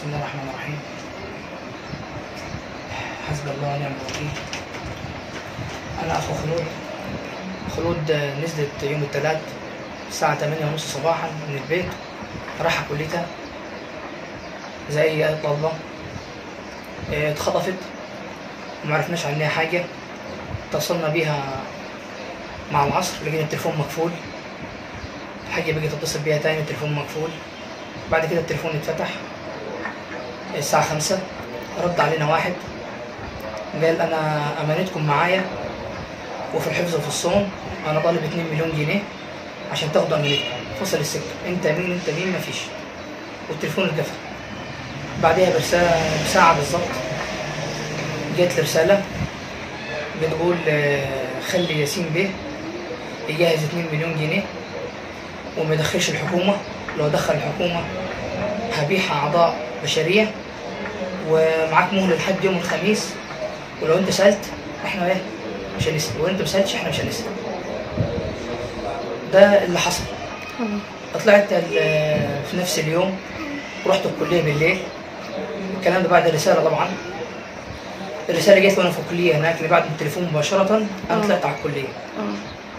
الله الرحمن الرحيم حسبي الله ونعم الوكيل أنا أخو خلود خلود آه، نزلت يوم الثلاث الساعة 8 ونص صباحا من البيت راح كليتها زي أي طالبة آه، اتخطفت ومعرفناش عنها حاجة اتصلنا بيها مع العصر لقينا التليفون مقفول الحاجة بقيت اتصل بيها تاني التليفون مقفول بعد كده التليفون اتفتح الساعة خمسة رد علينا واحد قال أنا أمانتكم معايا وفي الحفظ وفي الصون أنا طالب 2 مليون جنيه عشان تاخدوا أمانتكم فصل السكة أنت مين أنت مين مفيش والتليفون اتقفل بعدها برسالة بساعة بالظبط جات لي رسالة بتقول آه، خلي ياسين بيه يجهز 2 مليون جنيه وما يدخلش الحكومة لو دخل الحكومة هبيع أعضاء بشرية ومعاك مهلة لحد يوم الخميس ولو أنت سألت إحنا إيه مش هنسأل وأنت ما سألتش إحنا مش هنسأل ده اللي حصل طلعت ال- في نفس اليوم رحت الكلية بالليل الكلام ده بعد الرسالة طبعا الرسالة جت وأنا في الكلية هناك اللي بعد التليفون مباشرة أنا آه. طلعت على الكلية اه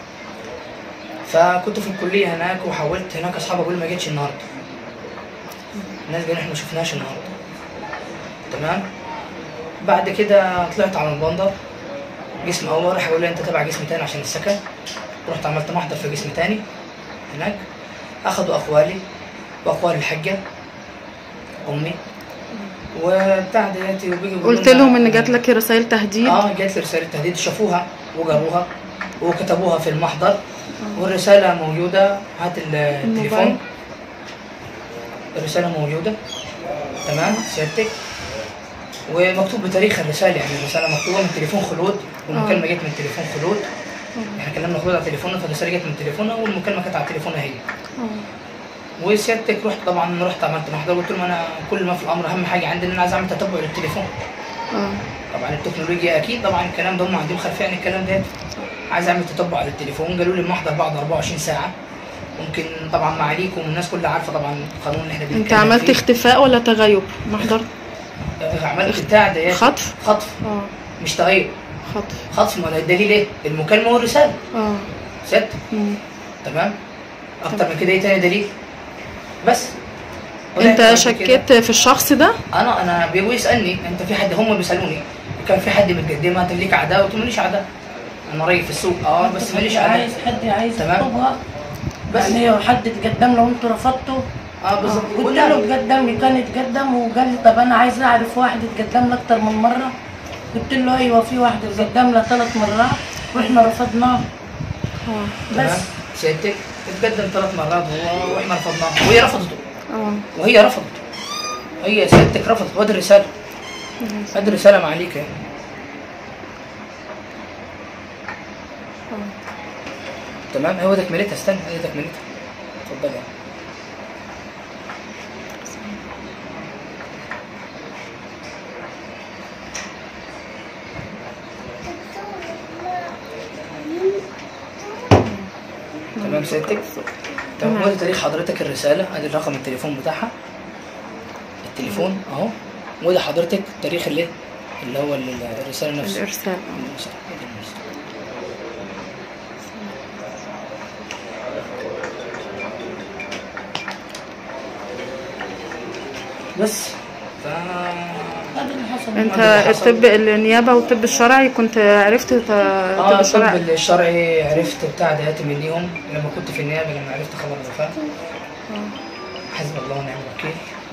فكنت في الكلية هناك وحاولت هناك أصحابي أقول ما جتش النهاردة الناس قالوا إحنا ما شفناش النهاردة تمام بعد كده طلعت على البندر جسم أول راح يقول لي أنت تبع جسم تاني عشان السكن رحت عملت محضر في جسم تاني هناك أخدوا أقوالي وأقوال الحجة أمي وبتاع دياتي وبيجي يقولوا قلت لنا- لهم ان جات لك رسائل تهديد اه جات لي رساله تهديد شافوها وقروها وكتبوها في المحضر والرساله موجوده هات ال- التليفون الموبايل. الرساله موجوده تمام سيادتك ومكتوب بتاريخ الرساله يعني الرساله مكتوبه من تليفون خلود والمكالمه جت من تليفون خلود احنا كلمنا خلود على تليفوننا فالرساله جت من تليفونها والمكالمه كانت على تليفونها هي اه وسيادتك رحت طبعا رحت عملت محضر قلت لهم انا كل ما في الامر اهم حاجه عندي ان انا عايز اعمل تتبع للتليفون اه طبعا التكنولوجيا اكيد طبعا الكلام ده هم عندهم خلفيه عن الكلام ده عايز اعمل تتبع على التليفون قالوا لي المحضر بعد 24 ساعه ممكن طبعا معاليكم والناس كلها عارفه طبعا القانون اللي احنا بنتكلم انت عملت فيه. اختفاء ولا تغيب محضر آه، عملت بتاع ده خطف خطف اه مش تغير خطف خطف ما الدليل ايه المكالمه والرساله اه ست مم. تمام اكتر من كده ايه تاني دليل بس انت طلعت بعد شكيت في الشخص ده كده، انا انا بيجوا يسالني انت في حد هم بيسالوني كان في حد متقدمها انت ليك اعداء قلت له ماليش اعداء انا راجل في السوق اه بس ماليش اعداء عايز حد عايز تمام. يخطبها بس يعني لو حد اتقدم له وانتوا رفضتوا اه بالظبط قلت قلنا له له اتقدم لي كان اتقدم وقال لي طب انا عايز اعرف واحد اتقدم له اكتر من مره قلت له ايوه في واحد اتقدم له ثلاث مرات واحنا رفضناه اه بس تمام سيادتك اتقدم ثلاث مرات هو واحنا رفضناه وهي رفضته اه وهي رفضت هي سيادتك رفضت وادي الرساله ادي الرساله معاليك يعني تمام هو ده كملتها استنى هي ده كملتها اتفضل يعني. تمام سيادتك تمام تمام. وادي تاريخ حضرتك الرساله ادي رقم التليفون بتاعها التليفون اهو وادي حضرتك تاريخ اللي اللي هو ال- الرساله نفسها الارسال اه الرسالة. ادي الرسالة. بس ف هذا اللي حصل انت اللي حصل. الطب النيابه والطب الشرعي كنت عرفت ت- اه الطب الطب الشرعي الشرعي عرفت بتاع دهاتي منيهم لما كنت في النيابه لما عرفت خبر الوفاه حسبي الله ونعم الوكيل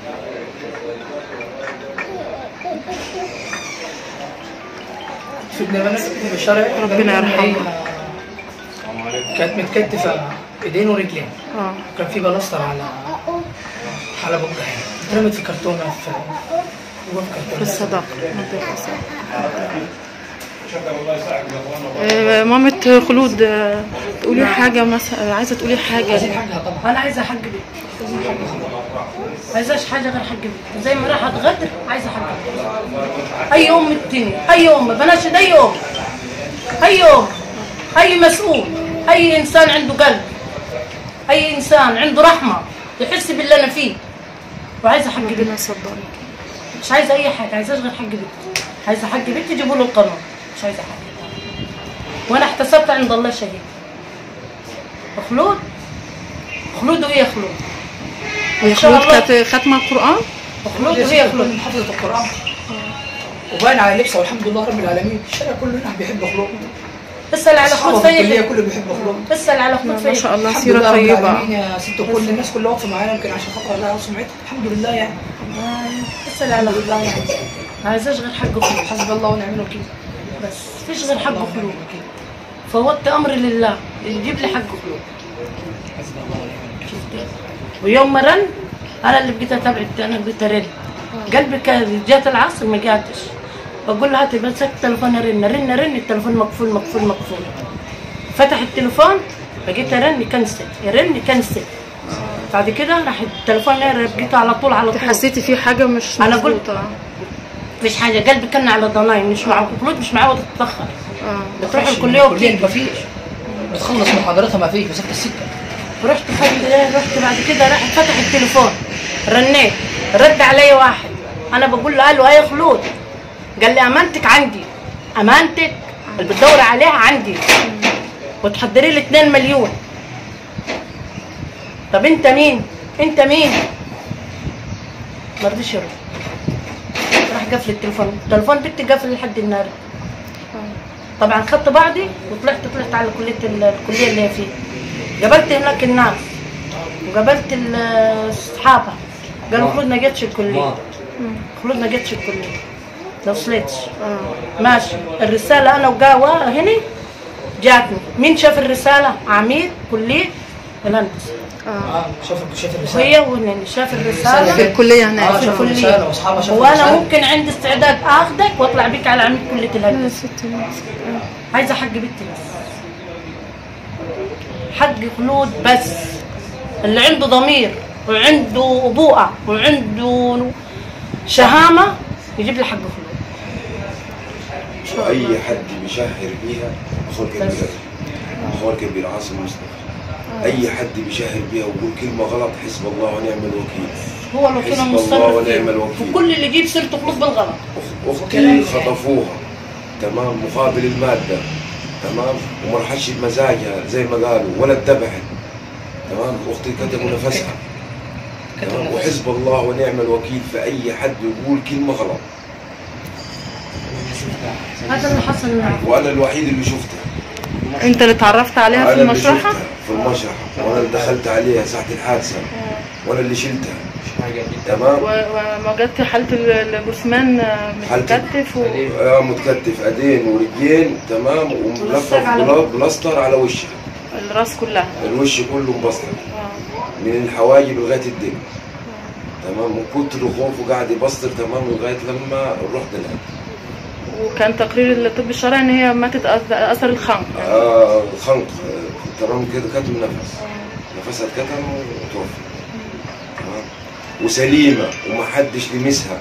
في لما الطب الشرعي ربنا قالوا لي إن يرحمها. هي كانت متكتفه ايدين ورجلين اه كان في بلاستر على على بقها يعني اترمت في كرتونه في جوه في في كرتونه الصداقه منطقة الصداقة. آه، مامة خلود آه، تقولي حاجة مثلا عايزة تقولي حاجة عايزين حاجه طبعا انا عايزه حق بيت عايزاش حاجه غير حق بيت زي ما راحت غدر عايزه حق بيت اي ام الدنيا اي ام بلاش اي ام اي ام اي مسؤول اي انسان عنده قلب اي انسان عنده رحمه يحس باللي انا فيه وعايزه حق بيت ربنا يصبرك مش عايزه اي حاجه عايزه اشغل حق بنتي عايزه حق بنتي يجيبوا له القانون مش عايزه حاجه وانا احتسبت عند الله شهيد خلود خلود وهي خلود هي إن شاء خلود الله. كانت ختمة القرآن خلود وهي خلود من حفظة القرآن وباين على لبسه والحمد لله رب العالمين الشارع كله هنا بيحب خلود اسال على أصحابه خلود في الكلية فين كله بيحب خلود اسال على خلود ما فين شاء الله الحمد سيرة لله رب طيبة العالمين يا ست كل الناس كلها واقفة معانا يمكن عشان خاطر لها سمعتها الحمد لله يعني اسال على خلود عايزه اشغل حق خلود حسب الله ونعم الوكيل بس فيش غير حق خلود فوضت امري لله يجيب لي حق خلود حسب الله ونعم الوكيل ويوم ما رن انا اللي بقيت اتابع انا بقيت ارن قلبي كان جات العصر ما جاتش بقول له هاتي بس التليفون ارن ارن ارن التليفون مقفول مقفول مقفول فتح التليفون بقيت ارن كنسل يرن كنسل بعد كده راح التليفون بقيت على طول على انت طول حسيتي في حاجة مش أنا قلت- مظبوطة مفيش حاجه قلبي كان على ضناين مش معه خلود مش معاه تتاخر اه بتروح الكليه الكلية وبتيجي ما فيش بتخلص محاضرتها ما فيش مسكت السكة رحت خدت ايه رحت بعد كده راح فتح التليفون رنيت رد علي واحد انا بقول له الو يا خلود قال لي امانتك عندي امانتك اللي بتدور عليها عندي وتحضري لي 2 مليون طب انت مين انت مين ما رضيش يرد راح قفل التليفون التليفون بنتي قفل لحد النهارده طبعا خدت بعضي وطلعت طلعت على كليه ال- الكليه اللي هي فيها قابلت هناك الناس وقابلت ال- اصحابها قالوا خلود ما جتش الكليه خلود ما جتش الكليه ما وصلتش اه ماشي الرساله انا وقاوة هنا جاتني مين شاف الرساله عميد كليه الهندسه اه اه شوف شوف الرسالة وهي وهنا شاف في الرساله الكلية اه هناك في شوف الكلية. الرسالة واصحابها شافوا وانا الرسالة. ممكن عندي استعداد اخذك واطلع بيك على عميد كليه يا الهندسه ستي آه. عايزه حق بنتي بس حق خلود بس اللي عنده ضمير وعنده ابوءه وعنده شهامه يجيب لي حق خلود واي حد بيشهر بيها اخوك بس. كبير اخوك كبير عاصم مصطفى اي حد بيشهر بيها ويقول كلمه غلط حسب الله ونعم الوكيل هو الوكيل حسب المصرف الله ونعم فيه الوكيل. وكل اللي يجيب سيرته خلود بالغلط أخ- اختي خطفوها تمام مقابل الماده تمام وما راحتش بمزاجها زي ما قالوا ولا اتبعت تمام اختي كتبوا نفسها تمام وحسب الله ونعم الوكيل في اي حد يقول كلمه غلط هذا اللي حصل معي وانا الوحيد اللي شفتها انت اللي اتعرفت عليها في انا اللي المشرحة شفتها في المشرحه وانا اللي دخلت عليها ساعه الحادثه وانا اللي شلتها تمام و- وما جت حالة ال- الجثمان آه، حالة- متكتف و... آه متكتف ايدين ورجلين تمام وملفف على- بلا- بلاستر على وشها الراس كلها الوش كله مبسطر آه. من الحواجب لغايه الدم تمام من كتر خوفه قاعد يبسطر تمام لغايه لما رحت لها وكان تقرير الطب الشرعي ان هي ماتت أث- اثر الخنق آه خنق آه، تمام كده كتم نفس نفسها اتكتم وتوفى تمام وسليمه ومحدش لمسها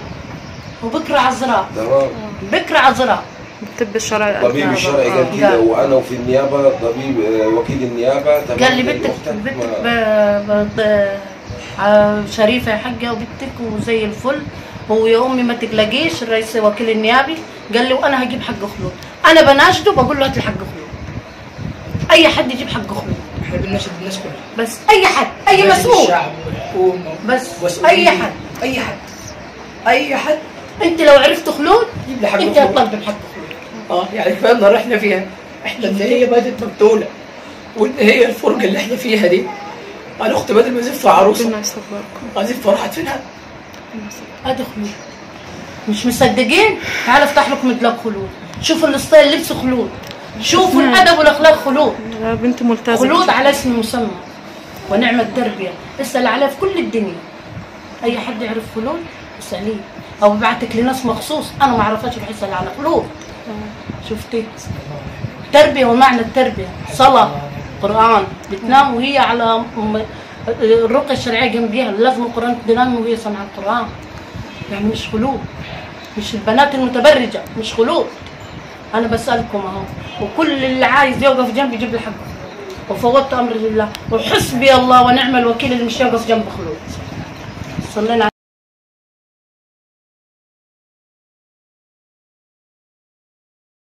وبكره عذراء تمام بكره عذراء الطب الشرعي الطبيب أثناء- الشرعي آه. قال كده قال. وانا وفي النيابه طبيب آه، وكيل النيابه تمام قال لي قال بنتك أختك بنتك ما- ب... ب... ع- شريفه يا حاجه وبنتك وزي الفل ويا امي ما تقلقيش الرئيس وكيل النيابي قال لي وانا هجيب حق خلود انا بناشده بقول له هات لي حق خلود اي حد يجيب حق خلود احنا بنناشد الناس كلها بس اي حد اي مجلس مسؤول الشعب والحكومة بس والمسؤولين. اي حد اي حد اي حد انت لو عرفت خلود يجيب لي حق انت خلود. هتطالب بحق خلود اه يعني كفايه النار احنا فيها احنا ان هي بدت مقتوله وان هي الفرجه اللي احنا فيها دي انا اختي بدل ما ازف عروسه ربنا يصبركم ازف راحت فينها ادي خلود مش مصدقين تعال افتح لكم مدلق خلود شوفوا الستايل لبس خلود شوفوا نعم. الادب والاخلاق خلود يا بنت ملتزمة خلود على اسم مسمى ونعم التربيه اسال عليها في كل الدنيا اي حد يعرف خلود اساليه او ببعتك لناس مخصوص انا ما اعرفهاش روح اسال على خلود شفتي تربيه ومعنى التربيه صلاه قران بتنام وهي على م- الرقيه الشرعيه جنبيها لازم القران تنام وهي سمع القران يعني مش خلود مش البنات المتبرجه مش خلود انا بسالكم اهو وكل اللي عايز يوقف جنبي يجيب لي حقه وفوضت امر لله وحسبي الله ونعم الوكيل اللي مش يوقف جنب خلود صلينا